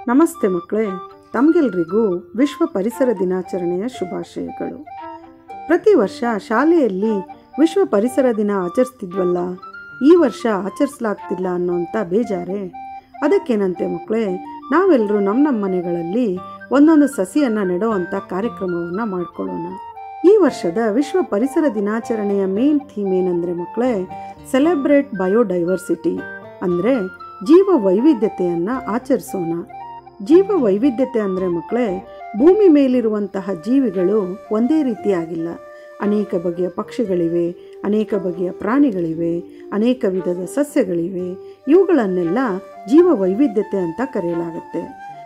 ನಮಸ್ತೆ ಮಕ್ಕಳೇ ತಮಗೆಲ್ರಿಗೂ ವಿಶ್ವ ಪರಿಸರ ದಿನಾಚರಣೆಯ ಶುಭಾಶಯಗಳು ಪ್ರತಿ ವರ್ಷ ಶಾಲೆಯಲ್ಲಿ ವಿಶ್ವ ಪರಿಸರ ದಿನ ಆಚರಿಸ್ತಿದ್ವಲ್ಲ ಈ ವರ್ಷ ಆಚರಿಸಲಾಗ್ತಿಲ್ಲ ಅನ್ನೋಂಥ ಬೇಜಾರೆ ಅದಕ್ಕೇನಂತೆ ಮಕ್ಕಳೇ ನಾವೆಲ್ಲರೂ ನಮ್ಮ ನಮ್ಮ ಮನೆಗಳಲ್ಲಿ ಒಂದೊಂದು ಸಸಿಯನ್ನು ನೆಡೋವಂಥ ಕಾರ್ಯಕ್ರಮವನ್ನು ಮಾಡ್ಕೊಳ್ಳೋಣ ಈ ವರ್ಷದ ವಿಶ್ವ ಪರಿಸರ ದಿನಾಚರಣೆಯ ಮೇನ್ ಥೀಮ್ ಏನಂದರೆ ಮಕ್ಕಳೇ ಸೆಲೆಬ್ರೇಟ್ ಬಯೋಡೈವರ್ಸಿಟಿ ಅಂದರೆ ಜೀವ ವೈವಿಧ್ಯತೆಯನ್ನು ಆಚರಿಸೋಣ ಜೀವ ವೈವಿಧ್ಯತೆ ಅಂದರೆ ಮಕ್ಕಳೇ ಭೂಮಿ ಮೇಲಿರುವಂತಹ ಜೀವಿಗಳು ಒಂದೇ ರೀತಿಯಾಗಿಲ್ಲ ಅನೇಕ ಬಗೆಯ ಪಕ್ಷಿಗಳಿವೆ ಅನೇಕ ಬಗೆಯ ಪ್ರಾಣಿಗಳಿವೆ ಅನೇಕ ವಿಧದ ಸಸ್ಯಗಳಿವೆ ಇವುಗಳನ್ನೆಲ್ಲ ಜೀವ ವೈವಿಧ್ಯತೆ ಅಂತ ಕರೆಯಲಾಗುತ್ತೆ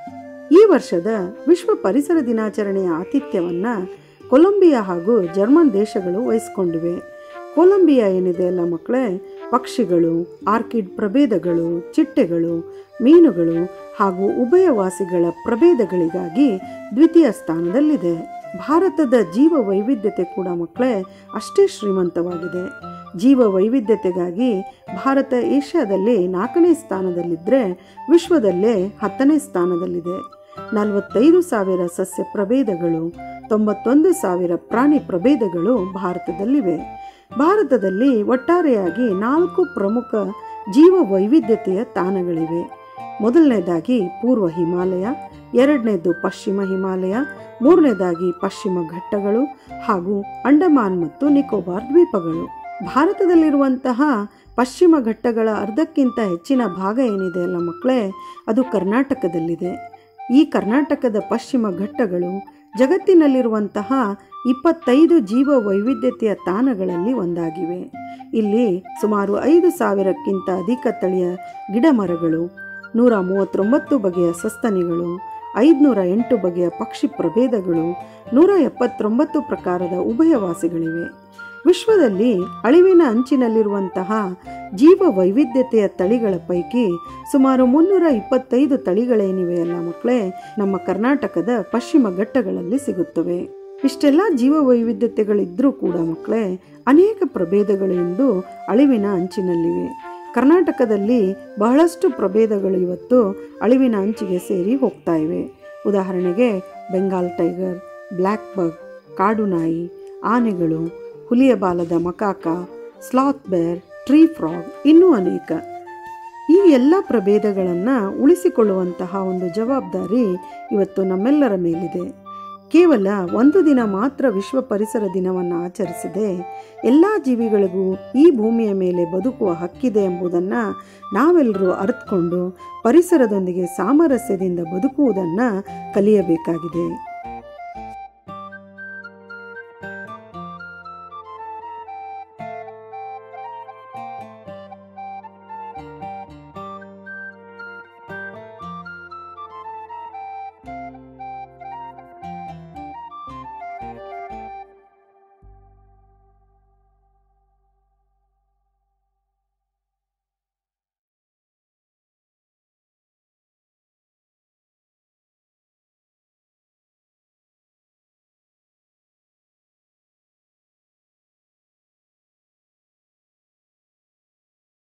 ಈ ವರ್ಷದ ವಿಶ್ವ ಪರಿಸರ ದಿನಾಚರಣೆಯ ಆತಿಥ್ಯವನ್ನು ಕೊಲಂಬಿಯಾ ಹಾಗೂ ಜರ್ಮನ್ ದೇಶಗಳು ವಹಿಸ್ಕೊಂಡಿವೆ ಕೊಲಂಬಿಯಾ ಏನಿದೆ ಅಲ್ಲ ಮಕ್ಕಳೇ ಪಕ್ಷಿಗಳು ಆರ್ಕಿಡ್ ಪ್ರಭೇದಗಳು ಚಿಟ್ಟೆಗಳು ಮೀನುಗಳು ಹಾಗೂ ಉಭಯವಾಸಿಗಳ ಪ್ರಭೇದಗಳಿಗಾಗಿ ದ್ವಿತೀಯ ಸ್ಥಾನದಲ್ಲಿದೆ ಭಾರತದ ಜೀವ ವೈವಿಧ್ಯತೆ ಕೂಡ ಮಕ್ಕಳೇ ಅಷ್ಟೇ ಶ್ರೀಮಂತವಾಗಿದೆ ಜೀವ ವೈವಿಧ್ಯತೆಗಾಗಿ ಭಾರತ ಏಷ್ಯಾದಲ್ಲಿ ನಾಲ್ಕನೇ ಸ್ಥಾನದಲ್ಲಿದ್ದರೆ ವಿಶ್ವದಲ್ಲೇ ಹತ್ತನೇ ಸ್ಥಾನದಲ್ಲಿದೆ ನಲವತ್ತೈದು ಸಾವಿರ ಸಸ್ಯ ಪ್ರಭೇದಗಳು ತೊಂಬತ್ತೊಂದು ಸಾವಿರ ಪ್ರಾಣಿ ಪ್ರಭೇದಗಳು ಭಾರತದಲ್ಲಿವೆ ಭಾರತದಲ್ಲಿ ಒಟ್ಟಾರೆಯಾಗಿ ನಾಲ್ಕು ಪ್ರಮುಖ ಜೀವ ವೈವಿಧ್ಯತೆಯ ತಾಣಗಳಿವೆ ಮೊದಲನೇದಾಗಿ ಪೂರ್ವ ಹಿಮಾಲಯ ಎರಡನೇದು ಪಶ್ಚಿಮ ಹಿಮಾಲಯ ಮೂರನೇದಾಗಿ ಪಶ್ಚಿಮ ಘಟ್ಟಗಳು ಹಾಗೂ ಅಂಡಮಾನ್ ಮತ್ತು ನಿಕೋಬಾರ್ ದ್ವೀಪಗಳು ಭಾರತದಲ್ಲಿರುವಂತಹ ಪಶ್ಚಿಮ ಘಟ್ಟಗಳ ಅರ್ಧಕ್ಕಿಂತ ಹೆಚ್ಚಿನ ಭಾಗ ಏನಿದೆ ಅಲ್ಲ ಮಕ್ಕಳೇ ಅದು ಕರ್ನಾಟಕದಲ್ಲಿದೆ ಈ ಕರ್ನಾಟಕದ ಪಶ್ಚಿಮ ಘಟ್ಟಗಳು ಜಗತ್ತಿನಲ್ಲಿರುವಂತಹ ಇಪ್ಪತ್ತೈದು ಜೀವ ವೈವಿಧ್ಯತೆಯ ತಾಣಗಳಲ್ಲಿ ಒಂದಾಗಿವೆ ಇಲ್ಲಿ ಸುಮಾರು ಐದು ಸಾವಿರಕ್ಕಿಂತ ಅಧಿಕ ತಳಿಯ ಗಿಡಮರಗಳು ನೂರ ಮೂವತ್ತೊಂಬತ್ತು ಬಗೆಯ ಸಸ್ತನಿಗಳು ಐದುನೂರ ಎಂಟು ಬಗೆಯ ಪಕ್ಷಿ ಪ್ರಭೇದಗಳು ನೂರ ಎಪ್ಪತ್ತೊಂಬತ್ತು ಪ್ರಕಾರದ ಉಭಯವಾಸಿಗಳಿವೆ ವಿಶ್ವದಲ್ಲಿ ಅಳಿವಿನ ಅಂಚಿನಲ್ಲಿರುವಂತಹ ಜೀವ ವೈವಿಧ್ಯತೆಯ ತಳಿಗಳ ಪೈಕಿ ಸುಮಾರು ಮುನ್ನೂರ ಇಪ್ಪತ್ತೈದು ತಳಿಗಳೇನಿವೆಯಲ್ಲ ಮಕ್ಕಳೇ ನಮ್ಮ ಕರ್ನಾಟಕದ ಪಶ್ಚಿಮ ಘಟ್ಟಗಳಲ್ಲಿ ಸಿಗುತ್ತವೆ ಇಷ್ಟೆಲ್ಲ ಜೀವ ವೈವಿಧ್ಯತೆಗಳಿದ್ರೂ ಕೂಡ ಮಕ್ಕಳೇ ಅನೇಕ ಪ್ರಭೇದಗಳು ಇಂದು ಅಳಿವಿನ ಅಂಚಿನಲ್ಲಿವೆ ಕರ್ನಾಟಕದಲ್ಲಿ ಬಹಳಷ್ಟು ಪ್ರಭೇದಗಳು ಇವತ್ತು ಅಳಿವಿನ ಅಂಚಿಗೆ ಸೇರಿ ಹೋಗ್ತಾ ಇವೆ ಉದಾಹರಣೆಗೆ ಬೆಂಗಾಲ್ ಟೈಗರ್ ಬ್ಲ್ಯಾಕ್ ಬಗ್ ಕಾಡು ನಾಯಿ ಆನೆಗಳು ಹುಲಿಯ ಬಾಲದ macaque sloth bear tree frog ಇನ್ನೂ ಅನೇಕ ಈ ಎಲ್ಲ ಪ್ರಭೇದಗಳನ್ನು ಉಳಿಸಿಕೊಳ್ಳುವಂತಹ ಒಂದು ಜವಾಬ್ದಾರಿ ಇವತ್ತು ನಮ್ಮೆಲ್ಲರ ಮೇಲಿದೆ ಕೇವಲ ಒಂದು ದಿನ ಮಾತ್ರ ವಿಶ್ವ ಪರಿಸರ ದಿನವನ್ನು ಆಚರಿಸದೆ ಎಲ್ಲ ಜೀವಿಗಳಿಗೂ ಈ ಭೂಮಿಯ ಮೇಲೆ ಬದುಕುವ ಹಕ್ಕಿದೆ ಎಂಬುದನ್ನು ನಾವೆಲ್ಲರೂ ಅರ್ಥಕೊಂಡು ಪರಿಸರದೊಂದಿಗೆ ಸಾಮರಸ್ಯದಿಂದ ಬದುಕುವುದನ್ನು ಕಲಿಯಬೇಕಾಗಿದೆ